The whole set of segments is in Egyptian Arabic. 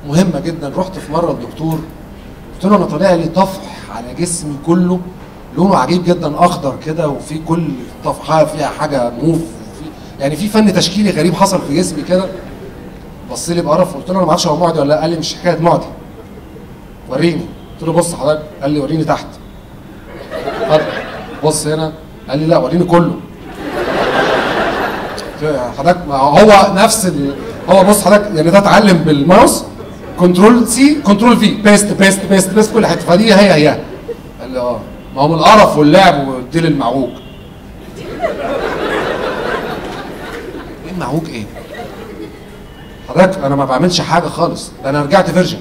مهمه جدا رحت في مره للدكتور قلت له انا طالع لي طفح على جسمي كله لونه عجيب جدا اخضر كده وفي كل طفحه فيها حاجه موف وفي يعني في فن تشكيلي غريب حصل في جسمي كده بص لي بقرف قلت له انا ما اعرفش هو معدي ولا لا قال لي مش حكايه معدي وريني قلت له بص حضرتك قال لي وريني تحت اتفضل بص هنا قال لي لا وريني كله قلت له حضرتك ما هو نفس ال... هو بص حضرتك يعني ده اتعلم بالماوس كنترول سي كنترول في بيست بيست بيست بيست كل حته فدي هي هي قال لي اه ما هو من القرف واللعب والديل المعوج ايه المعوج ايه؟ حضرتك انا ما بعملش حاجه خالص ده انا رجعت فيرجن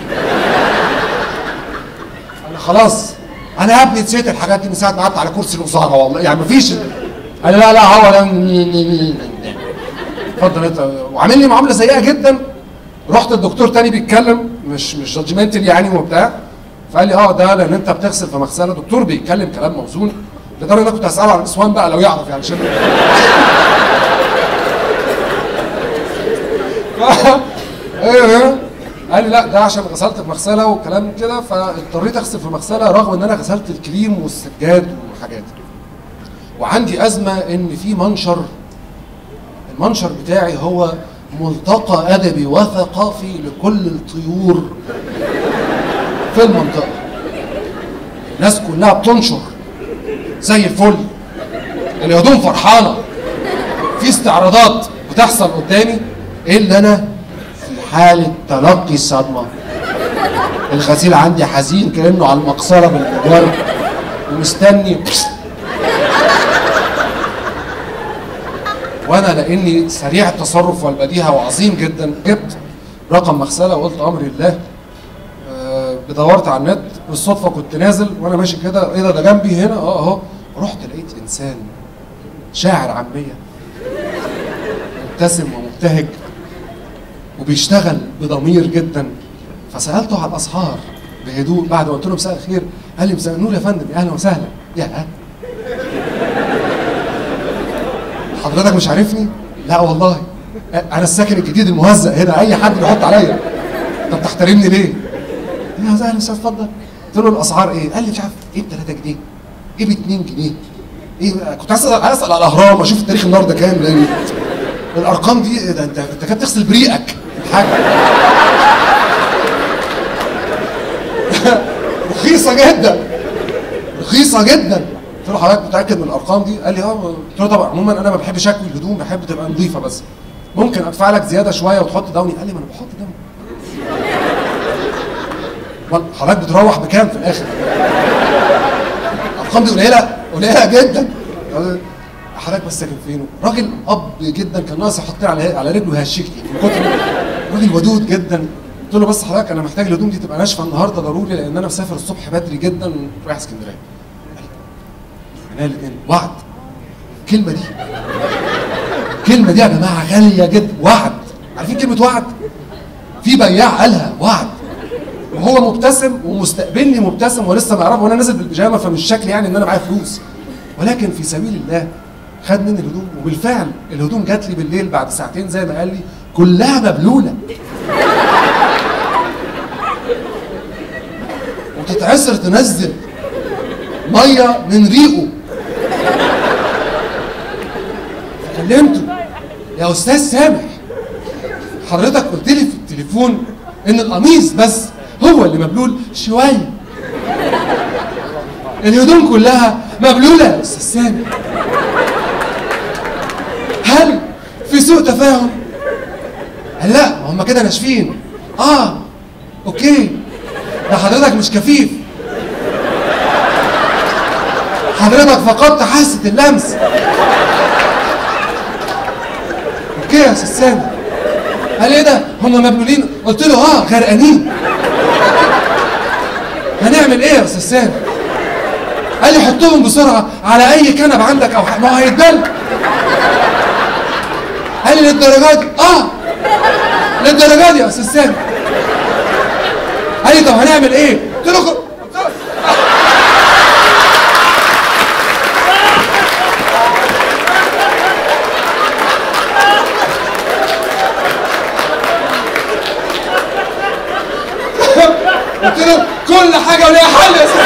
انا خلاص انا يا ابني نسيت الحاجات دي من ساعه ما قعدت على كرسي الوزاره والله يعني مفيش قال لي لا لا هو ده اتفضل انت وعامل لي معامله سيئه جدا رحت الدكتور تاني بيتكلم مش مش جادجمنتال يعني وبتاع فقال لي اه ده لان انت بتغسل في مغسله دكتور بيتكلم كلام موزون لدرجه ان انا كنت هساله على النسوان بقى لو يعرف يعني عشان ايه قال لي لا ده عشان غسلت في مغسله وكلام كده فاضطريت اغسل في مغسله رغم ان انا غسلت الكريم والسجاد والحاجات وعندي ازمه ان في منشر المنشر بتاعي هو ملتقى ادبي وثقافي لكل الطيور في المنطقه الناس كلها بتنشر زي الفل الهدوم فرحانه في استعراضات بتحصل قدامي الا انا في حاله تلقي الصدمه الغسيل عندي حزين كانه على المقصره بالجوار ومستني وانا لاني سريع التصرف والبديهه وعظيم جدا جبت رقم مغسله وقلت امر الله آه، دورت على النت بالصدفه كنت نازل وانا ماشي كده ايه ده ده جنبي هنا اه اهو رحت لقيت انسان شاعر عاميه مبتسم ومبتهج وبيشتغل بضمير جدا فسالته على الاسعار بهدوء بعد ما قلت له مساء الخير قال لي مساء النور يا فندم اهلا وسهلا يا حضرتك مش عارفني؟ لا والله انا الساكن الجديد المهزأ هنا اي حد بيحط عليا انت بتحترمني ليه؟ يا اهلا استاذ اتفضل قلت له الاسعار ايه؟ قال لي مش عارف ايه ب 3 جنيه؟ ايه ب 2 جنيه؟ ايه كنت عايز اسال عايز اسال على الاهرام اشوف التاريخ النهارده كام لان الارقام دي ده انت انت كده بتغسل بريقك حاجه رخيصه جدا رخيصه جدا قلت له حضرتك متاكد من الارقام دي؟ قال لي اه قلت له طبعا عموما انا ما بحبش اكوي الهدوم بحب تبقى نظيفه بس ممكن ادفع لك زياده شويه وتحط دوني قال لي ما انا بحط دوني أمال حضرتك بتروح بكام في الاخر؟ الارقام دي قليله قليله جدا حضرتك بس ساكن فين؟ راجل اب جدا كان ناقص يحطني على على رجله ويهشكني من كتر راجل ودود جدا قلت له بس حضرتك انا محتاج الهدوم دي تبقى ناشفه النهارده ضروري لان انا مسافر الصبح بدري جدا رايح اسكندريه احنا الاثنين وعد الكلمه دي الكلمه دي يا جماعه غاليه جدا وعد عارفين كلمه وعد في بياع قالها وعد وهو مبتسم ومستقبلني مبتسم ولسه ما يعرف وانا نازل بالبيجامه فمش شكلي يعني ان انا معايا فلوس ولكن في سبيل الله خد مني الهدوم وبالفعل الهدوم جات لي بالليل بعد ساعتين زي ما قال لي كلها مبلوله وتتعسر تنزل ميه من ريقه كلمته يا استاذ سامح حضرتك قلت لي في التليفون ان القميص بس هو اللي مبلول شويه الهدوم كلها مبلوله يا استاذ سامح هل في سوء تفاهم قال لا ما هم كده ناشفين اه اوكي ده حضرتك مش كفيف حضرتك فقدت حاسه اللمس اوكي يا استاذ سامي قال ايه ده هم مبلولين قلت له اه غرقانين هنعمل ايه يا استاذ سامي قال لي حطهم بسرعه على اي كنب عندك او ح- ما هو هيتبل قال لي للدرجه دي اه للدرجه دي يا استاذ سامي قال لي طب هنعمل ايه قلت له خ- قلت له كل حاجه وليها حل يا سيدي